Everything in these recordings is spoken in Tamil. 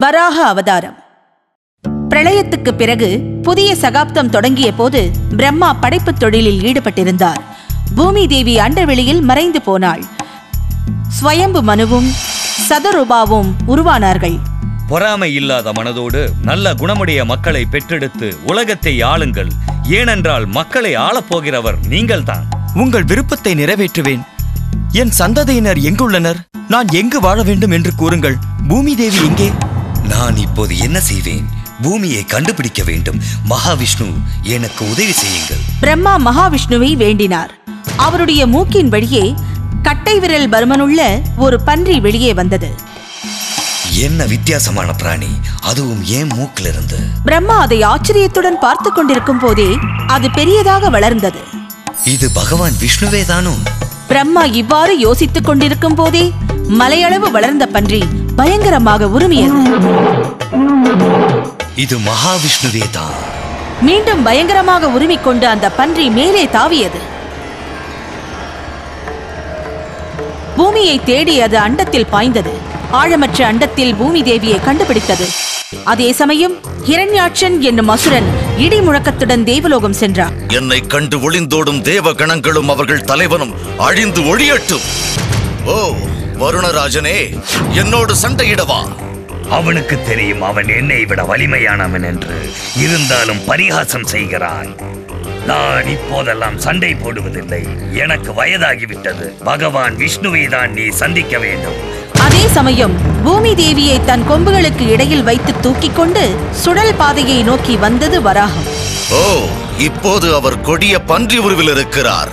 வராக அவதாரம் பிரளயத்துக்கு பிறகு புதிய சகாப்தம் தொடங்கிய போது பிரம்மா படைப்புத் தொழிலில் ஈடுபட்டிருந்தார் பூமி தேவி அண்டவெளியில் மறைந்து போனாள் ஸ்வயம்பு மனுவும் சதருபாவும் உருவானார்கள் பொறாமை இல்லாத மனதோடு நல்ல குணமுடைய மக்களை பெற்றெடுத்து உலகத்தை ஆளுங்கள் ஏனென்றால் மக்களை ஆளப்போகிறவர் நீங்கள்தான் உங்கள் விருப்பத்தை நிறைவேற்றுவேன் என் சந்ததியினர் எங்குள்ளனர் நான் எங்கு வாழ வேண்டும் என்று கூறுங்கள் பூமி தேவி எங்கே நான் இப்போது என்ன செய்வேன் பூமியை கண்டுபிடிக்க வேண்டும் மகாவிஷ்ணு எனக்கு உதவி செய்யுங்கள் பிரம்மா மகாவிஷ்ணுவை வேண்டினார் அவருடைய மூக்கின் வழியே கட்டை விரல் பருமனுள்ள ஒரு பன்றி வெளியே வந்தது என்ன வித்தியாசமான பிராணி அதுவும் ஏன் மூக்கிலிருந்து பிரம்மா அதை ஆச்சரியத்துடன் பார்த்து கொண்டிருக்கும் போதே அது பெரியதாக வளர்ந்தது இது பகவான் விஷ்ணுவே தானோ பிரம்மா இவ்வாறு யோசித்துக் கொண்டிருக்கும் போதே மலையளவு வளர்ந்த பன்றி பயங்கரமாக உருமியது இது மகாவிஷ்ணுவே தான் மீண்டும் பயங்கரமாக உருமிக்கொண்டு அந்த பன்றி மேலே தாவியது பூமியை தேடி அது அண்டத்தில் பாய்ந்தது ஆழமற்ற அண்டத்தில் பூமி தேவியை கண்டுபிடித்தது அதே சமயம் ஹிரண்யாட்சன் என்னும் அசுரன் இடி முழக்கத்துடன் தேவலோகம் சென்றான் என்னை கண்டு ஒளிந்தோடும் தேவ கணங்களும் அவர்கள் தலைவனும் அழிந்து ஒழியட்டும் ஓ வருணராஜனே என்னோடு சண்டையிடவா அவனுக்கு தெரியும் அவன் என்னை விட வலிமையானவன் என்று இருந்தாலும் பரிகாசம் செய்கிறான் நான் இப்போதெல்லாம் சண்டை போடுவதில்லை எனக்கு வயதாகிவிட்டது பகவான் விஷ்ணுவை தான் நீ சந்திக்க வேண்டும் அதே சமயம் பூமி தேவியை தன் கொம்புகளுக்கு இடையில் வைத்து தூக்கிக் கொண்டு சுழல் பாதையை நோக்கி வந்தது வராகம் ஓ இப்போது அவர் கொடிய பன்றி உருவில் இருக்கிறார்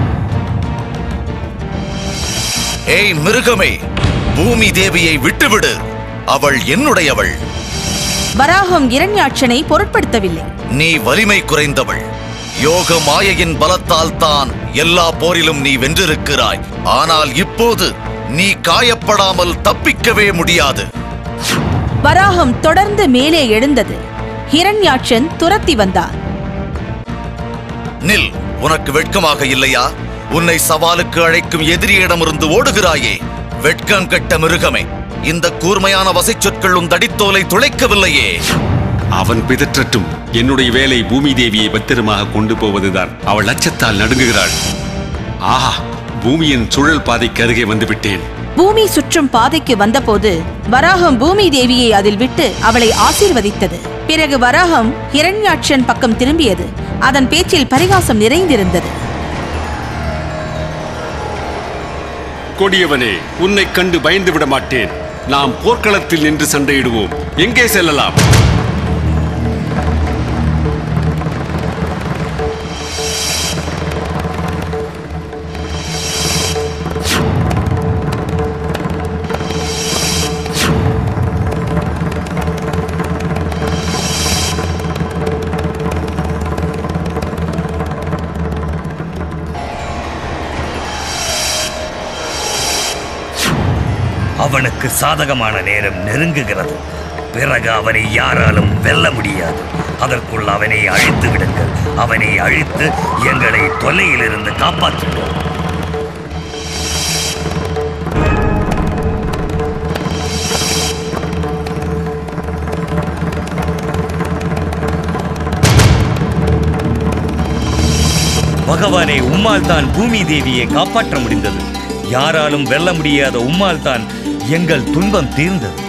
ஏய் மிருகமே பூமி தேவியை விட்டுவிடு அவள் என்னுடையவள் வராகம் இரண்யாட்சனை பொருட்படுத்தவில்லை நீ வலிமை குறைந்தவள் யோக மாயையின் பலத்தால் தான் எல்லா போரிலும் நீ வென்றிருக்கிறாய் ஆனால் இப்போது நீ காயப்படாமல் தப்பிக்கவே முடியாது வராகம் தொடர்ந்து மேலே எழுந்தது ஹிரண்யாட்சன் துரத்தி வந்தான் நில் உனக்கு வெட்கமாக இல்லையா உன்னை சவாலுக்கு அழைக்கும் எதிரியிடமிருந்து ஓடுகிறாயே வெட்கம் கெட்ட மிருகமே இந்த கூர்மையான வசைச்சொற்கள் உன் தடித்தோலை துளைக்கவில்லையே அவன் பிதற்றட்டும் என்னுடைய வேலை பூமி தேவியை பத்திரமாக கொண்டு போவதுதான் அவள் அச்சத்தால் நடுங்குகிறாள் ஆஹா பூமியின் சுழல் பாதைக்கு அருகே வந்துவிட்டேன் பூமி சுற்றும் பாதைக்கு வந்தபோது வராகம் பூமி தேவியை அதில் விட்டு அவளை ஆசீர்வதித்தது பிறகு வராகம் ஹிரண்யாட்சன் பக்கம் திரும்பியது அதன் பேச்சில் பரிகாசம் நிறைந்திருந்தது கொடியவனே உன்னை கண்டு பயந்து விட மாட்டேன் நாம் போர்க்களத்தில் நின்று சண்டையிடுவோம் எங்கே செல்லலாம் அவனுக்கு சாதகமான நேரம் நெருங்குகிறது பிறகு அவனை யாராலும் வெல்ல முடியாது அதற்குள் அவனை அழித்து விடுங்கள் அவனை அழித்து எங்களை தொல்லையிலிருந்து காப்பாற்றுங்கள் பகவானே உம்மால் தான் பூமி தேவியை காப்பாற்ற முடிந்தது யாராலும் வெல்ல முடியாத உம்மால் தான் எங்கள் துன்பம் தீர்ந்தது